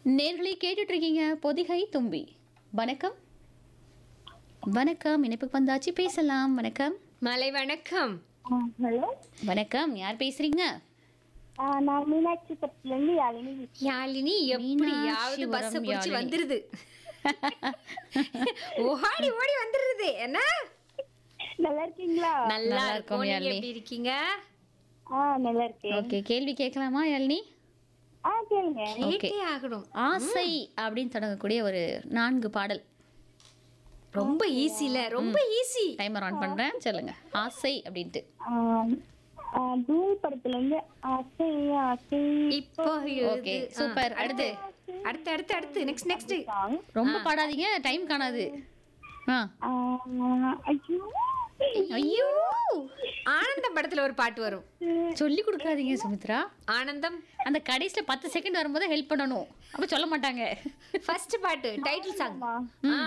நேர்களை கேட்டுட்டு இருக்கீங்க பொதிகை தும்பி வணக்கம் வணக்கம் இணைப்புக்கு வந்தாச்சு பேசலாம் வணக்கம் மலை வணக்கம் ஹலோ வணக்கம் யார் பேசுறீங்க நான் மீனாட்சி பத்திலேருந்து யாழினி யாழினி எப்படியாவது மீனாட்சிபுரம் பஸ் பிடிச்சி யாழினி. வந்துருது ஓடி ஓடி வந்துருது என்ன நல்லா இருக்கீங்களா நல்லா நல்லா இருக்கும் இருக்கோம், நீங்க யாழினி. எப்படி இருக்கீங்க ஆ நல்லா இருக்கேன் ஓகே கேள்வி கேட்கலாமா யாழினி ஆ கேளுங்க ஓகே கேட்டே ஆகணும் ஆசை அப்படின்னு தொடங்கக்கூடிய ஒரு நான்கு பாடல் ரொம்ப ஈஸில ரொம்ப ஈஸி டைமர் ஆன் பண்றேன் சொல்லுங்க ஆசை அப்படின்ட்டு தூள் படத்துல இருந்து ஆசை ஆசை இப்போ ஓகே இது. ஆ, சூப்பர் அடுத்து அடுத்து அடுத்து அடுத்து நெக்ஸ்ட் நெக்ஸ்ட் சாங் ரொம்ப பாடாதீங்க டைம் காணாது ஆ ஐயோ ஐயோ ஆனந்தம் படத்துல ஒரு பாட்டு வரும் சொல்லி கொடுக்காதீங்க சுமித்ரா ஆனந்தம் அந்த கடைசியில பத்து செகண்ட் வரும்போது ஹெல்ப் பண்ணணும் அப்ப சொல்ல மாட்டாங்க ஃபர்ஸ்ட் பாட்டு டைட்டில் சாங் ஆ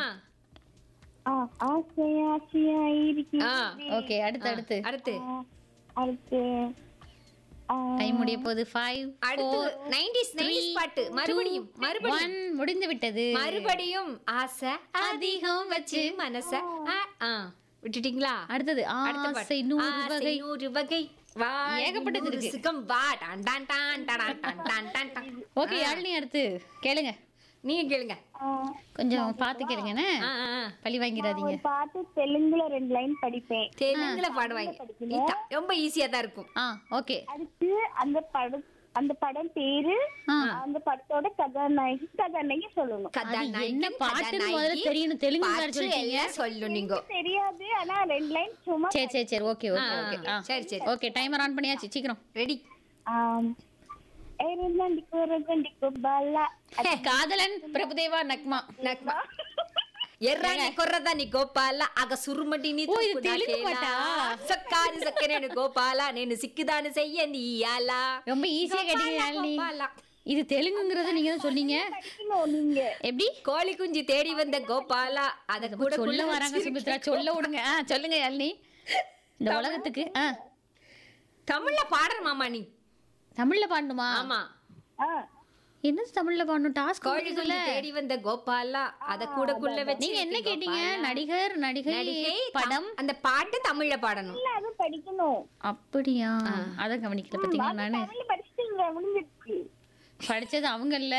ஆ ஆசை ஆசையா இருக்கி ஆ ஓகே அடுத்து அடுத்து அடுத்து அடுத்து ஆ, டைம் முடிய போகுது ஃபைவ் அடுத்து 90s 90s பாட்டு மறுபடியும் மறுபடியும் ஒன் முடிந்து விட்டது மறுபடியும் ஆசை அதிகம் வச்சு மனச ஆ, ஆ. விட்டுட்டீங்களா அடுத்தது அடுத்த பாட்டு. ஆசை நூறு ஆசை வகை நூறு வகை வா ஏகப்பட்டது நூறு இருக்கு. சுகம் வா டான் டான் டான் டான் டான் டான் டான் டான். ஓகே யாழினி அடுத்து கேளுங்க நீங்க கேளுங்க ஆ, கொஞ்சம் பார்த்து கேளுங்கண்ணே ஆ, ஆ, ஆ. பழி வாங்கிடாதீங்க ஒரு பாட்டு தெலுங்குல ரெண்டு லைன் படிப்பேன் தெலுங்குல பாடுவாங்க இதான். ரொம்ப ஈஸியா தான் இருக்கும் ஆ ஓகே அடுத்து அந்த படம் அந்த படம் பேரு ஆ. அந்த படத்தோட கதாநாயகி கதாநாயகி சொல்லணும் அது கதாநாயகன், என்ன பாட்டுன்னு முதல்ல கதாநாயகி, தெரியணும் தெலுங்கு வேற பாட்டு சொல்லிட்டீங்க எல்லாம் சொல்லணும் நீங்க தெரியாது ஆனா ரெண்டு லைன் சும்மா சரி சரி சரி ஓகே ஓகே ஆ, ஓகே ஆ சரி, சரி. ஓகே டைமர் ஆன் பண்ணியாச்சு சீக்கிரம் ரெடி ஆம். எருந்தண்டிக்கோ ரகண்டிக்கோ பாலா காதலன் பிரபுதேவா நக்மா நக்மா ఎర్రాని కొర్రదాని గోపాల అగ సురుమటి నీ ఓ, ఇది తొక్కు తెలుగు నాకేలా? పాటా? సక్కాని సక్కనేను గోపాల నేను సిక్కుదాని చెయ్యండి ఇయ్యాల ரொம்ப ஈஸியா கேட்டீங்க யாழினி గోపాల இது தெலுங்குங்கிறத நீங்க தான் சொன்னீங்க படிக்கணும் நீங்க எப்படி கோழி குஞ்சு தேடி வந்த கோபால அத கூட சொல்ல வராங்க சுமித்ரா சொல்ல விடுங்க ஆ சொல்லுங்க யாழினி இந்த உலகத்துக்கு ஆ தமிழ்ல பாடுற மாமா நீ தமிழ்ல பாடணுமா ஆமா ஆ, என்னது தமிழ்ல பாடணும் டாஸ்க் கோழி குஞ்சு தேடி வந்த கோபால அத கூட குள்ள வச்சு நீங்க என்ன கேட்டீங்க நடிகர் நடிகை நடிகை படம் அந்த பாட்டு தமிழ்ல பாடணும் இல்ல அது படிக்கணும் அப்படியா அத கவனிக்கல பாத்தீங்களா நானு தமிழ்ல படிச்சிட்டீங்க முடிஞ்சிருச்சு படிச்சது அவங்க இல்ல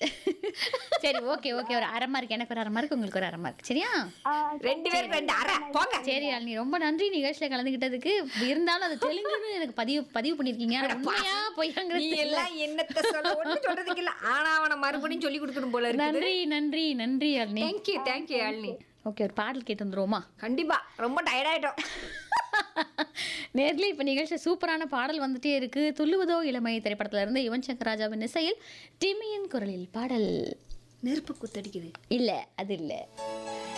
சரி ஓகே ஓகே ஒரு அரை மார்க் எனக்கு ஒரு அரை மார்க் உங்களுக்கு ஒரு அரை மார்க் சரியா ஆ, ரெண்டு பேரும் ரெண்டு அரை போங்க சரி நீ ரொம்ப நன்றி நிகழ்ச்சியில கலந்துகிட்டதுக்கு இருந்தாலும் அது தெலுங்குன்னு எனக்கு பதிவு பதிவு பண்ணிருக்கீங்க ஆனா உண்மையா நீ பொய்யாங்கிறது எல்லாம் என்னத்த சொல்ல ஒண்ணு சொல்றதுக்கு இல்ல ஆனா அவன மறுபடியும் சொல்லி கொடுக்கணும் போல இருக்கு நன்றி நன்றி நன்றி அல்னி தேங்க்யூ தேங்க்யூ யாழினி ஓகே ஒரு பாடல் கேட்டு வந்துருவோமா கண்டிப்பா ரொம்ப டயர்ட் ஆயிட்டோம் நேர்ல இப்ப நிகழ்ச்சி சூப்பரான பாடல் வந்துட்டே இருக்கு துள்ளுவதோ இளமை திரைப்படத்துல இருந்து யுவன் சங்கர் ராஜாவின் இசையில் டிமியின் குரலில் பாடல் நெருப்பு குத்தடிக்குது இல்ல அது இல்ல